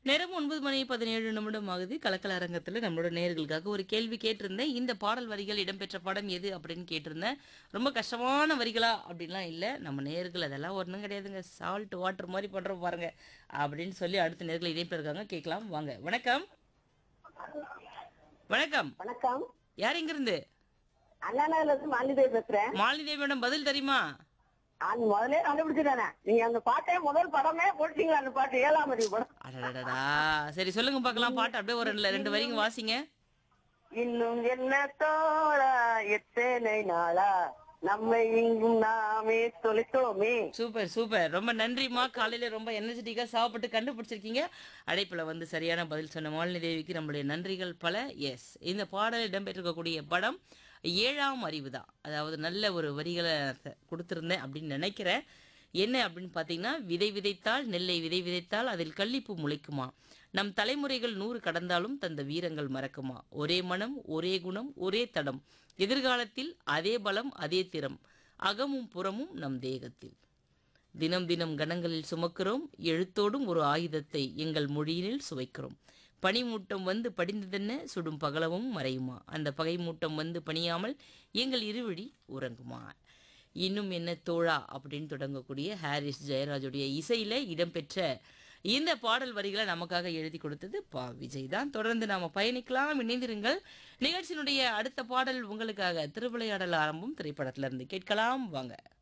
நேரம் ஒன்பது மணி பதினேழு நிமிடம் ஆகுது கலக்கல அரங்கத்தில் நம்மளோட நேயர்களுக்காக ஒரு கேள்வி கேட்டிருந்தேன் இந்த பாடல் வரிகள் இடம்பெற்ற படம் எது அப்படின்னு கேட்டிருந்தேன் ரொம்ப கஷ்டமான வரிகளா அப்படின்லாம் இல்லை நம்ம நேயர்கள் அதெல்லாம் ஒன்றும் கிடையாதுங்க சால்ட் வாட்டர் மாதிரி பண்ணுறோம் பாருங்க அப்படின்னு சொல்லி அடுத்த நேர்கள் இணைப்பில் இருக்காங்க கேட்கலாம் வாங்க வணக்கம் வணக்கம் வணக்கம் யார் இங்கிருந்து அண்ணா நகர்ல இருந்து மாலிதேவி பேசுறேன் மாலினி தேவி மேடம் பதில் தெரியுமா அது முதல்ல கண்டுபிடிச்சிட்டானே நீங்க அந்த பாட்டே முதல் படமே போட்டீங்களா அந்த பாட்டு ஏழாம் அறிவு படம் அடடடா சரி சொல்லுங்க பார்க்கலாம் பாட்டு அப்படியே ஒரு ரெண்டு ரெண்டு வரிங்க வாசிங்க இன்னும் என்ன தோழா எத்தனை நாளா நம்மை இங்கும் நாமே தொலைத்தோமே சூப்பர் சூப்பர் ரொம்ப நன்றிம்மா காலையில ரொம்ப எனர்ஜெட்டிக்கா சாப்பிட்டு கண்டுபிடிச்சிருக்கீங்க அழைப்புல வந்து சரியான பதில் சொன்ன மாலினி தேவிக்கு நம்மளுடைய நன்றிகள் பல எஸ் இந்த பாடல் இடம்பெற்றிருக்கக்கூடிய படம் ஏழாம் அறிவு தான் அதாவது நல்ல ஒரு வரிகளை த- கொடுத்திருந்தேன் அப்படின்னு நினைக்கிறேன் என்ன அப்படின்னு பார்த்தீங்கன்னா விதை விதைத்தால் நெல்லை விதை விதைத்தால் அதில் கள்ளிப்பூ முளைக்குமா நம் தலைமுறைகள் நூறு கடந்தாலும் தந்த வீரங்கள் மறக்குமா ஒரே மனம் ஒரே குணம் ஒரே தடம் எதிர்காலத்தில் அதே பலம் அதே திறம் அகமும் புறமும் நம் தேகத்தில் தினம் தினம் கணங்களில் சுமக்கிறோம் எழுத்தோடும் ஒரு ஆயுதத்தை எங்கள் மொழியினில் சுவைக்கிறோம் பனிமூட்டம் வந்து படிந்ததென்ன சுடும் பகலவும் மறையுமா அந்த பகை மூட்டம் வந்து பணியாமல் எங்கள் இருவழி உறங்குமா இன்னும் என்ன தோழா அப்படின்னு தொடங்கக்கூடிய ஹாரிஸ் ஜெயராஜுடைய இசையில இடம்பெற்ற இந்த பாடல் வரிகளை நமக்காக எழுதி கொடுத்தது பா விஜய் தான் தொடர்ந்து நாம பயணிக்கலாம் இணைந்திருங்கள் நிகழ்ச்சியினுடைய அடுத்த பாடல் உங்களுக்காக திருவிளையாடல் ஆரம்பம் திரைப்படத்திலிருந்து கேட்கலாம் வாங்க